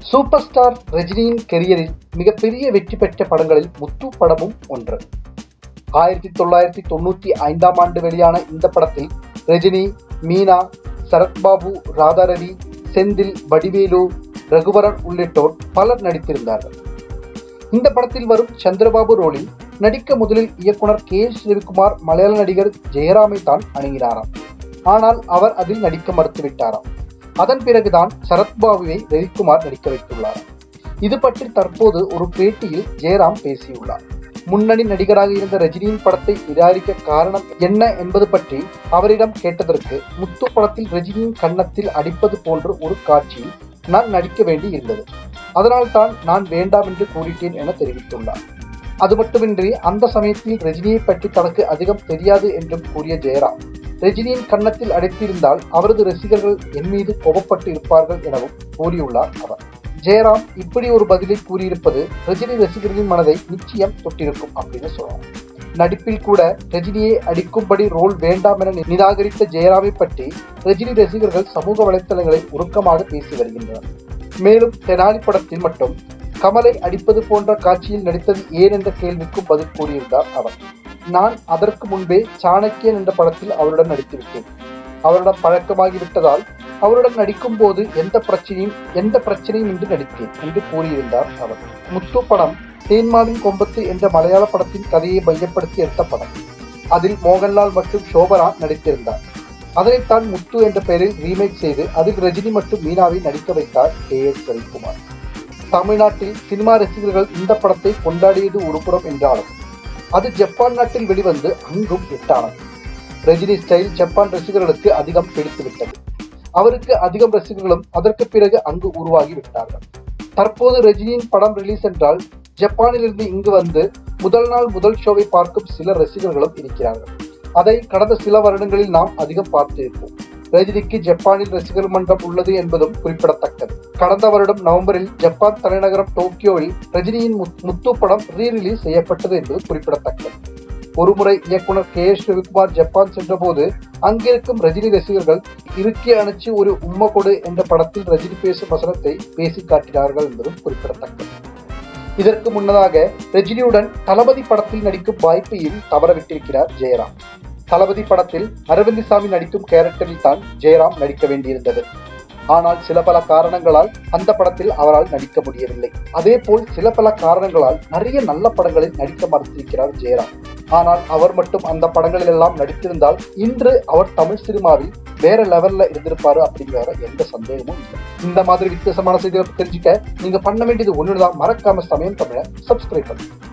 super star ரஜினியின் கெரியரில் மிகப்பெரிய வெற்றி பெற்ற படங்களில் முத்து படமும் ஒன்று ஆயிரத்தி தொள்ளாயிரத்தி தொண்ணூத்தி ஐந்தாம் ஆண்டு வெளியான இந்த படத்தில் ரஜினி மீனா சரத்பாபு ராதாரவி செந்தில் வடிவேலு ரகுவரன் உள்ளிட்டோர் பலர் நடித்திருந்தார்கள் இந்த படத்தில் வரும் சந்திரபாபு ரோலில் நடிக்க முதலில் இயக்குனர் கே எஸ் ரவிக்குமார் மலையாள நடிகர் ஜெயராமை தான் அணுகினாராம் ஆனால் அவர் அதில் நடிக்க மறுத்துவிட்டாராம் அதன் பிறகுதான் சரத்பாபுவை ரவிக்குமார் நடிக்க வைத்துள்ளார் இது பற்றி தற்போது ஒரு பேட்டியில் ஜெயராம் பேசியுள்ளார் முன்னணி நடிகராக இருந்த ரஜினியின் படத்தை நிராகரிக்க காரணம் என்ன என்பது பற்றி அவரிடம் கேட்டதற்கு முத்து படத்தில் ரஜினியின் கன்னத்தில் அடிப்பது போன்ற ஒரு காட்சியில் நான் நடிக்க வேண்டி இருந்தது அதனால் தான் நான் வேண்டாம் என்று கூறிட்டேன் என தெரிவித்துள்ளார் அது மட்டுமின்றி அந்த சமயத்தில் ரஜினியை பற்றி தனக்கு அதிகம் தெரியாது என்றும் கூறிய ஜெயராம் ரஜினியின் கன்னத்தில் அடைத்திருந்தால் அவரது ரசிகர்கள் என் மீது கோபப்பட்டு இருப்பார்கள் எனவும் கூறியுள்ளார் அவர் ஜெயராம் இப்படி ஒரு பதிலை கூறியிருப்பது ரஜினி ரசிகர்களின் மனதை நிச்சயம் தொட்டிருக்கும் அப்படின்னு சொல்லலாம் நடிப்பில் கூட ரஜினியை அடிக்கும்படி ரோல் வேண்டாம் என நிராகரித்த ஜெயராமை பற்றி ரஜினி ரசிகர்கள் சமூக வலைத்தளங்களில் உருக்கமாக பேசி வருகின்றனர் மேலும் தெனாலி படத்தில் மட்டும் கமலை அடிப்பது போன்ற காட்சியில் நடித்தது ஏன் என்ற கேள்விக்கும் பதில் கூறியிருந்தார் அவர் நான் அதற்கு முன்பே சாணக்கியன் என்ற படத்தில் அவருடன் நடித்துவிட்டேன் அவரிடம் பழக்கமாகி விட்டதால் அவருடன் நடிக்கும் போது எந்த பிரச்சனையும் எந்த பிரச்சனையும் இன்றி நடித்தேன் என்று கூறியிருந்தார் அவர் முத்து படம் தேன்மாவின் கொம்பத்து என்ற மலையாள படத்தின் கதையை மையப்படுத்தி எடுத்த படம் அதில் மோகன்லால் மற்றும் சோபனா நடித்திருந்தார் அதனைத்தான் முத்து என்ற பெயரில் ரீமேக் செய்து அதில் ரஜினி மற்றும் மீனாவை நடிக்க வைத்தார் கே எஸ் ரவிக்குமார் தமிழ்நாட்டில் சினிமா ரசிகர்கள் இந்த படத்தை கொண்டாடியது ஒருபுறம் என்றாலும் அது ஜப்பான் நாட்டில் வெளிவந்து அங்கும் ஹிட்டானது ரஜினி ஸ்டைல் ஜப்பான் ரசிகர்களுக்கு அதிகம் பிடித்துவிட்டது அவருக்கு அதிகம் ரசிகர்களும் அதற்கு பிறகு அங்கு உருவாகி விட்டார்கள் தற்போது ரஜினியின் படம் ரிலீஸ் என்றால் ஜப்பானிலிருந்து இங்கு வந்து முதல் நாள் முதல் ஷோவை பார்க்கும் சில ரசிகர்களும் இருக்கிறார்கள் அதை கடந்த சில வருடங்களில் நாம் அதிகம் பார்த்திருப்போம் ரஜினிக்கு ஜப்பானில் ரசிகர் மன்றம் உள்ளது என்பதும் குறிப்பிடத்தக்கது கடந்த வருடம் நவம்பரில் ஜப்பான் தலைநகரம் டோக்கியோவில் ரஜினியின் முத்து படம் ரீ ரிலீஸ் செய்யப்பட்டது என்பது குறிப்பிடத்தக்கது ஒருமுறை இயக்குனர் கே எஸ் ரவிக்குமார் ஜப்பான் சென்றபோது அங்கிருக்கும் ரஜினி ரசிகர்கள் இறுக்கி அணைச்சு ஒரு உம்ம கொடு என்ற படத்தில் ரஜினி பேசும் வசனத்தை பேசி காட்டினார்கள் என்பதும் குறிப்பிடத்தக்கது இதற்கு முன்னதாக ரஜினியுடன் தளபதி படத்தில் நடிக்கும் வாய்ப்பையும் தவறவிட்டிருக்கிறார் ஜெயராம் தளபதி படத்தில் அரவிந்த்சாமி நடிக்கும் கேரக்டரில் தான் ஜெயராம் நடிக்க வேண்டியிருந்தது ஆனால் சில பல காரணங்களால் அந்த படத்தில் அவரால் நடிக்க முடியவில்லை அதே போல் சில பல காரணங்களால் நிறைய நல்ல படங்களில் நடிக்க மறுத்திருக்கிறார் ஜெயராம் ஆனால் அவர் மட்டும் அந்த படங்களில் எல்லாம் நடித்திருந்தால் இன்று அவர் தமிழ் சினிமாவில் வேற லெவல்ல இருந்திருப்பாரு அப்படிங்கிற எந்த சந்தேகமும் இல்லை இந்த மாதிரி வித்தியாசமான செய்திகளை தெரிஞ்சுக்க நீங்க பண்ண வேண்டியது ஒண்ணுதான் மறக்காம சமயம் தமிழ சப்ஸ்கிரைப் பண்ணுங்க